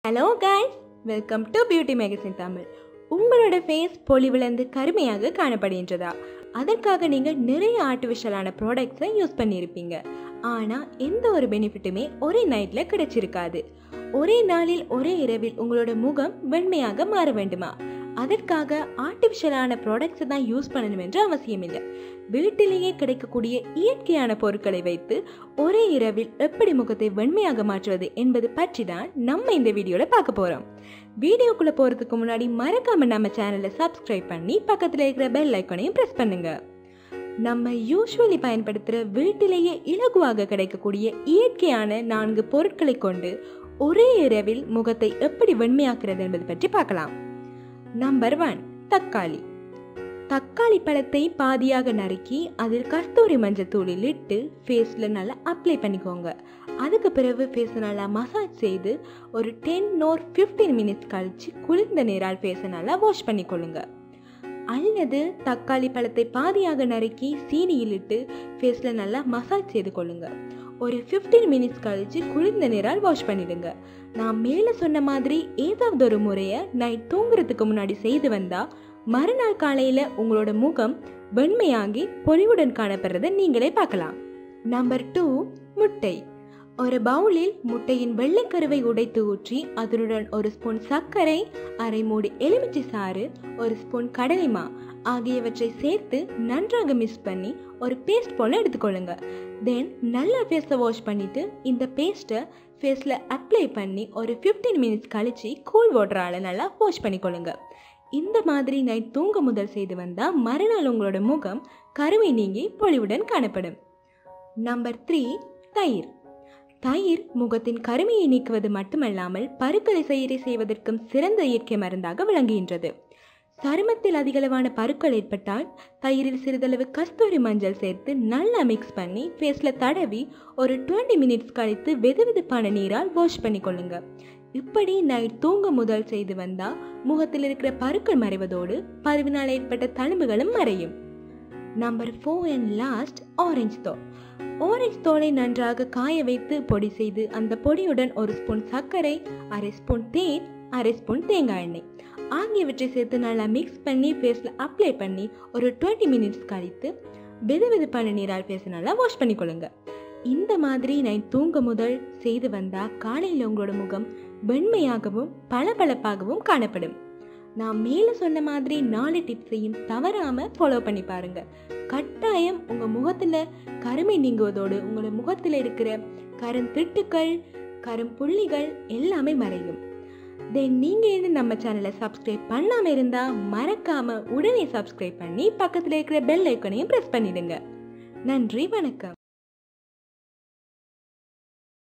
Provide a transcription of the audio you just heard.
hello guys welcome to beauty magazine Tamil உங்களோட face பொலிவிழந்து கருமையாக காணப்படுகின்றதா அதற்காக நீங்கள் நிறைய ஆர்டிஃபிஷியலான ப்ராடக்ட்ஸை யூஸ் பண்ணியிருப்பீங்க ஆனால் எந்த ஒரு பெனிஃபிட்டுமே ஒரே நைட்டில் கிடைச்சிருக்காது ஒரே நாளில் ஒரே இரவில் உங்களோட முகம் வெண்மையாக மாற வேண்டுமா அதற்காக ஆர்டிஃபிஷியலான ப்ராடக்ட்ஸை தான் யூஸ் பண்ணணும் என்று அவசியம் இல்லை வீட்டிலேயே கிடைக்கக்கூடிய இயற்கையான பொருட்களை வைத்து ஒரே இரவில் எப்படி முகத்தை வெண்மையாக மாற்றுவது என்பது பற்றி தான் நம்ம இந்த வீடியோவில் பார்க்க போகிறோம் வீடியோக்குள்ளே போகிறதுக்கு முன்னாடி மறக்காம நம்ம சேனலை சப்ஸ்கிரைப் பண்ணி பக்கத்தில் இருக்கிற பெல் ஐக்கனையும் ப்ரெஸ் பண்ணுங்க நம்ம யூஸ்வலி பயன்படுத்துகிற வீட்டிலேயே இலகுவாக கிடைக்கக்கூடிய இயற்கையான நான்கு பொருட்களை கொண்டு ஒரே இரவில் முகத்தை எப்படி வெண்மையாக்குறது என்பது பற்றி பார்க்கலாம் நம்பர் ஒன் தக்காளி தக்காளி பழத்தை பாதியாக நறுக்கி அதில் கஸ்தூரி மஞ்சள் தூளில் இட்டு ஃபேஸில் நல்லா அப்ளை பண்ணிக்கோங்க அதுக்கு பிறகு ஃபேஸை நல்லா மசாஜ் செய்து ஒரு டென் ஓர் ஃபிஃப்டீன் மினிட்ஸ் கழித்து குளிர்ந்த நீரால் ஃபேஸை நல்லா வாஷ் பண்ணிக்கொள்ளுங்க அல்லது தக்காளி பழத்தை பாதியாக நறுக்கி சீனியில் இட்டு ஃபேஸில் நல்லா மசாஜ் செய்து கொள்ளுங்க ஒரு ஃபிஃப்டீன் மினிட்ஸ் கழித்து குளிர்ந்த நீரால் வாஷ் பண்ணிடுங்க நான் மேலே சொன்ன மாதிரி ஏதாவது ஒரு முறையை நைட் தூங்குறதுக்கு முன்னாடி செய்து வந்தால் மறுநாள் காலையில் உங்களோட முகம் வெண்மையாகி பொலிவுடன் காணப்படுறதை நீங்களே பார்க்கலாம் நம்பர் டூ முட்டை ஒரு பவுலில் முட்டையின் வெள்ளைக்கருவை உடைத்து ஊற்றி அதனுடன் ஒரு ஸ்பூன் சர்க்கரை அரை மூடி எலுமிச்சை சாறு ஒரு ஸ்பூன் கடலைமா ஆகியவற்றை சேர்த்து நன்றாக மிக்ஸ் பண்ணி ஒரு பேஸ்ட் போல் எடுத்துக்கொள்ளுங்க தென் நல்லா ஃபேஸை வாஷ் பண்ணிவிட்டு இந்த பேஸ்ட்டை ஃபேஸில் அப்ளை பண்ணி ஒரு ஃபிஃப்டீன் மினிட்ஸ் கழித்து கூல் வாட்டரால் நல்லா வாஷ் பண்ணிக்கொள்ளுங்க இந்த மாதிரி நைட் தூங்க முதல் செய்து வந்தால் மறுநாள் உங்களோட முகம் கருமை நீங்கி பொலிவுடன் காணப்படும் நம்பர் த்ரீ தயிர் தயிர் முகத்தின் கருமையை நீக்குவது மட்டுமல்லாமல் பருக்களை சீரை செய்வதற்கும் சிறந்த இயற்கை மருந்தாக விளங்குகின்றது சருமத்தில் அதிகளவான பருக்கள் ஏற்பட்டால் தயிரில் சிறிதளவு கஸ்தூரி மஞ்சள் சேர்த்து நல்லா மிக்ஸ் பண்ணி ஃபேஸில் தடவி ஒரு டுவெண்ட்டி மினிட்ஸ் கழித்து வெதுவெதுப்பான நீரால் வாஷ் பண்ணிக்கொள்ளுங்க இப்படி நைட் தூங்க முதல் செய்து வந்தால் முகத்தில் இருக்கிற பருக்கள் மறைவதோடு பருவினால் ஏற்பட்ட தழும்புகளும் மறையும் number four and last orange தோல் ஆரஞ்சு தோலை நன்றாக காய வைத்து பொடி செய்து அந்த பொடியுடன் ஒரு ஸ்பூன் சர்க்கரை அரை ஸ்பூன் தேன் அரை ஸ்பூன் தேங்காய் எண்ணெய் ஆகியவற்றை சேர்த்து நல்லா மிக்ஸ் பண்ணி ஃபேஸில் அப்ளை பண்ணி ஒரு டுவெண்ட்டி மினிட்ஸ் கழித்து வெது வெதுப்பான நீரால் ஃபேஸை நல்லா வாஷ் பண்ணிக்கொள்ளுங்க இந்த மாதிரி நைட் தூங்க முதல் செய்து வந்தால் காலையில் உங்களோட முகம் வெண்மையாகவும் பளபளப்பாகவும் காணப்படும் நான் மேலே சொன்ன மாதிரி நாலு டிப்ஸையும் தவறாமல் ஃபாலோ பண்ணி பாருங்க கட்டாயம் உங்கள் முகத்தில் கருமை நீங்குவதோடு உங்களோட முகத்தில் இருக்கிற கருந்திட்டுக்கள் கரும்புள்ளிகள் எல்லாமே மறையும் தென் நீங்கள் இன்னும் நம்ம சேனலை சப்ஸ்கிரைப் பண்ணாமல் இருந்தால் மறக்காமல் உடனே சப்ஸ்கிரைப் பண்ணி பக்கத்தில் இருக்கிற பெல் ஐக்கனையும் ப்ரெஸ் பண்ணிடுங்க நன்றி வணக்கம்